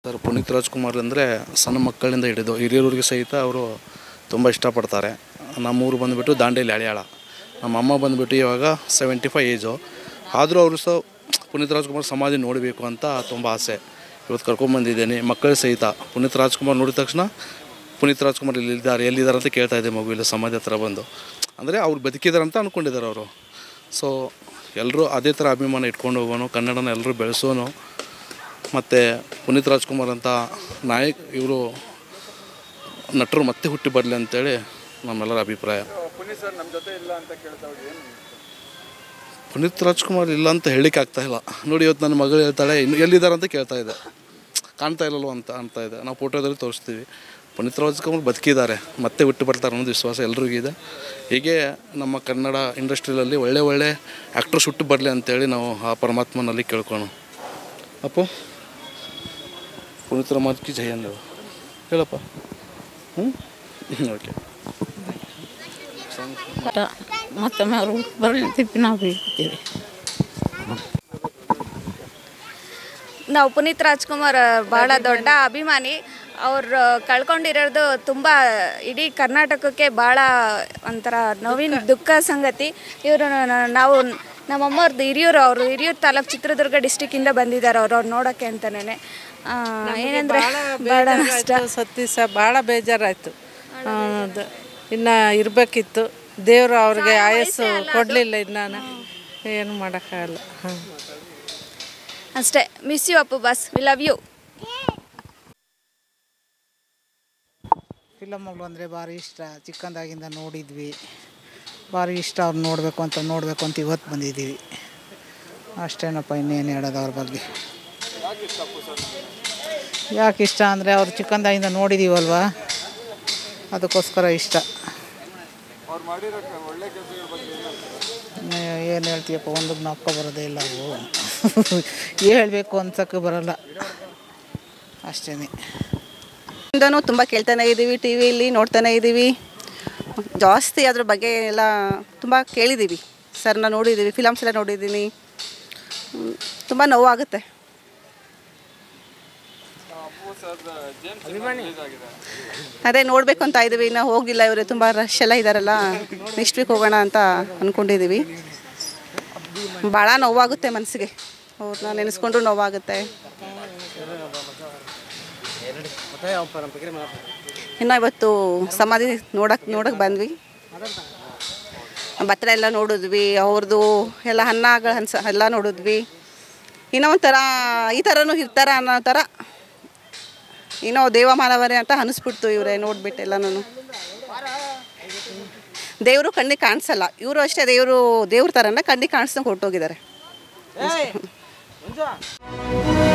sir Puneeth Rajkumar ಅಂದರೆ ಸಣ್ಣ ಮಕ್ಕಳಿಂದ ಹಿಡಿದು ಹಿರಿಯರಿಗೆ ಸಹಿತ ಅವರು ತುಂಬ ಇಷ್ಟಪಡ್ತಾರೆ ನಮ್ಮೂರು ಬಂದುಬಿಟ್ಟು ದಾಂಡೇಲಿ ಹಳಿಯಾಳ ನಮ್ಮ ಅಮ್ಮ ಬಂದುಬಿಟ್ಟು ಇವಾಗ ಸೆವೆಂಟಿ ಫೈವ್ ಏಜು ಆದರೂ ಅವರು ಸಹ ಪುನೀತ್ ರಾಜ್ಕುಮಾರ್ ಸಮಾಧಿ ನೋಡಬೇಕು ಅಂತ ತುಂಬ ಆಸೆ ಇವತ್ತು ಕರ್ಕೊಂಬಂದಿದ್ದೀನಿ ಮಕ್ಕಳು ಸಹಿತ ಪುನೀತ್ ರಾಜ್ಕುಮಾರ್ ನೋಡಿದ ತಕ್ಷಣ ಪುನೀತ್ ರಾಜ್ಕುಮಾರ್ ಎಲ್ಲಿದ್ದಾರೆ ಎಲ್ಲಿದ್ದಾರೆ ಅಂತ ಕೇಳ್ತಾ ಇದ್ದೆ ಮಗು ಇಲ್ಲಿ ಸಮಾಧಿ ಹತ್ರ ಬಂದು ಅಂದರೆ ಅವ್ರು ಬದುಕಿದ್ದಾರೆ ಅಂತ ಅಂದ್ಕೊಂಡಿದ್ದಾರೆ ಅವರು ಸೊ ಎಲ್ಲರೂ ಅದೇ ಥರ ಅಭಿಮಾನ ಇಟ್ಕೊಂಡು ಹೋಗೋನು ಕನ್ನಡನ ಎಲ್ಲರೂ ಬೆಳೆಸೋನು ಮತ್ತು ಪುನೀತ್ ರಾಜ್ಕುಮಾರ್ ಅಂತ ನಾಯಕ್ ಇವರು ನಟರು ಮತ್ತೆ ಹುಟ್ಟಿ ಬರಲಿ ಅಂತೇಳಿ ನಮ್ಮೆಲ್ಲರ ಅಭಿಪ್ರಾಯ ಪುನೀತ್ ಸರ್ ನಮ್ಮ ಜೊತೆ ಇಲ್ಲ ಅಂತ ಕೇಳ್ತಾ ಇದ್ದೀವಿ ಏನು ಪುನೀತ್ ರಾಜ್ಕುಮಾರ್ ಇಲ್ಲ ಅಂತ ಹೇಳಲಿಕ್ಕೆ ಆಗ್ತಾ ಇಲ್ಲ ನೋಡಿ ಇವತ್ತು ನನ್ನ ಮಗಳು ಹೇಳ್ತಾಳೆ ಇನ್ನು ಎಲ್ಲಿದ್ದಾರೆ ಅಂತ ಕೇಳ್ತಾ ಇದೆ ಕಾಣ್ತಾ ಇಲ್ಲಲ್ವ ಅಂತ ಅಂತ ಇದೆ ನಾವು ಫೋಟೋದಲ್ಲಿ ತೋರಿಸ್ತೀವಿ ಪುನೀತ್ ರಾಜ್ಕುಮಾರ್ ಬದುಕಿದ್ದಾರೆ ಮತ್ತೆ ಹುಟ್ಟು ಬರ್ತಾರೆ ಅನ್ನೋದು ವಿಶ್ವಾಸ ಎಲ್ರಿಗೂ ಇದೆ ಹೀಗೆ ನಮ್ಮ ಕನ್ನಡ ಇಂಡಸ್ಟ್ರಿಯಲ್ಲಿ ಒಳ್ಳೆ ಒಳ್ಳೆ ಆ್ಯಕ್ಟ್ರಸ್ ಹುಟ್ಟು ಬರಲಿ ಅಂತೇಳಿ ನಾವು ಆ ಪರಮಾತ್ಮನಲ್ಲಿ ಕೇಳ್ಕೊಳು ಅಪ್ಪು ಪುನೀತ್ ರಾಜ್ಕಿ ಜಯ ಅಂದೇವು ಹೇಳಪ್ಪ ಹ್ಞೂ ಓಕೆ ಮತ್ತೊಮ್ಮೆ ಅವರು ಬರಲಿ ತಿಪ್ಪಿ ನಾವು ಬೀಳ್ತೀವಿ ನಾವು ಪುನೀತ್ ರಾಜ್ಕುಮಾರ್ ಭಾಳ ದೊಡ್ಡ ಅಭಿಮಾನಿ ಅವ್ರು ಕಳ್ಕೊಂಡಿರೋದು ತುಂಬ ಇಡೀ ಕರ್ನಾಟಕಕ್ಕೆ ಭಾಳ ಒಂಥರ ನೋವಿನ ದುಃಖ ಸಂಗತಿ ಇವರು ನಾವು ನಮ್ಮಮ್ಮವ್ರದ್ದು ಹಿರಿಯೂರು ಅವರು ಹಿರಿಯೂರು ತಾಲೂಕು ಚಿತ್ರದುರ್ಗ ಡಿಸ್ಟಿಕ್ಕಿಂದ ಬಂದಿದ್ದಾರೆ ಅವ್ರು ಅವ್ರು ನೋಡೋಕ್ಕೆ ಅಂತಲೇ ಏನಂದರೆ ಭಾಳ ನಷ್ಟ ಸತ್ತಿ ಸಹ ಭಾಳ ಬೇಜಾರಾಯಿತು ಅದು ಇನ್ನು ಇರಬೇಕಿತ್ತು ದೇವರು ಅವ್ರಿಗೆ ಆಯಸ್ಸು ಕೊಡಲಿಲ್ಲ ಇನ್ನು ಏನು ಮಾಡೋಕ್ಕಾಗಲ್ಲ ಹಾಂ ಅಷ್ಟೇ miss you Appu boss we love you ಫಿಲಮ್ಗಳು ಅಂದರೆ ಭಾರಿ ಇಷ್ಟ ಚಿಕ್ಕಂದಾಗಿಂದ ನೋಡಿದ್ವಿ ಭಾರಿ ಇಷ್ಟ ಅವ್ರು ನೋಡಬೇಕು ಅಂತ ನೋಡಬೇಕು ಅಂತ ಇವತ್ತು ಬಂದಿದ್ದೀವಿ ಅಷ್ಟೇನಪ್ಪ ಇನ್ನೇನು ಹೇಳೋದು ಅವ್ರ ಬಗ್ಗೆ ಯಾಕೆ ಇಷ್ಟ ಅಂದರೆ ಅವ್ರು ಚಿಕ್ಕಂದಾಗಿಂದ ನೋಡಿದ್ದೀವಲ್ವಾ ಅದಕ್ಕೋಸ್ಕರ ಇಷ್ಟ ಅವ್ರು ಮಾಡಿರೋ ಕ- ಒಳ್ಳೆ ಕೆಲಸಗಳ ಬಗ್ಗೆ ಏನು ಏನು ಹೇಳ್ತೀಯಪ್ಪ ಒಂದು ಜ್ಞಾಪಕ ಬರೋದೇ ಇಲ್ಲ ಅವು ಹೇಳಬೇಕು ಅನ್ಸೋಕ್ಕೆ ಬರಲ್ಲ ಅಷ್ಟೇ ಇಂದನೂ ತುಂಬ ಕೇಳ್ತಾನೆ ಇದ್ದೀವಿ ಟಿ ವಿಲಿ ನೋಡ್ತಾನೆ ಇದ್ದೀವಿ ಜಾಸ್ತಿ ಅದ್ರ ಬಗ್ಗೆ ಎಲ್ಲ ತುಂಬ ಕೇಳಿದ್ದೀವಿ ಸರ್ನ ನೋಡಿದ್ದೀವಿ ಫಿಲಮ್ಸ್ ಎಲ್ಲ ನೋಡಿದ್ದೀನಿ ತುಂಬ ನೋವಾಗುತ್ತೆ ಅಪ್ಪು ಸರ್ ಜೇಮ್ಸ್ ರಿಲೀಸ್ ಆಗಿದೆ ಅದೇ ನೋಡಬೇಕು ಅಂತ ಇದ್ದೀವಿ ಇನ್ನೂ ಹೋಗಿಲ್ಲ ಇವರು ತುಂಬ ರಶ್ ಎಲ್ಲ ಇದ್ದಾರಲ್ಲ ನೆಕ್ಸ್ಟ್ ವೀಕ್ ಹೋಗೋಣ ಅಂತ ಅಂದ್ಕೊಂಡಿದ್ದೀವಿ ಭಾಳ ನೋವಾಗುತ್ತೆ ಮನಸ್ಸಿಗೆ ಅವ್ರನ್ನ ನೆನೆಸ್ಕೊಂಡ್ರು ನೋವಾಗುತ್ತೆ ಇನ್ನು ಇವತ್ತು ಸಮಾಧಿ ನೋಡಕ್ಕೆ ನೋಡಕ್ಕೆ ಬಂದ್ವಿ ಭತ್ತ ಎಲ್ಲ ನೋಡಿದ್ವಿ ಅವ್ರದ್ದು ಎಲ್ಲ ಹಣ್ಣಾಗ ಹನ್ಸ ಎಲ್ಲ ನೋಡಿದ್ವಿ ಇನ್ನೂ ಒಂಥರ ಈ ಥರನೂ ಇರ್ತಾರ ಅನ್ನೋ ಥರ ಏನೋ ದೇವಮಾನವರೇ ಅಂತ ಅನಿಸ್ಬಿಡ್ತು ಇವರೇ ನೋಡ್ಬಿಟ್ಟು ಎಲ್ಲನೂ ದೇವರು ಕಣ್ಣಿಗೆ ಕಾಣಿಸಲ್ಲ ಇವರು ಅಷ್ಟೇ ದೇವರು ದೇವ್ರ ಥರನ ಕಣ್ಣಿಗೆ ಕಾಣಿಸ್ದಂಗೆ ಹೊರಟೋಗಿದ್ದಾರೆ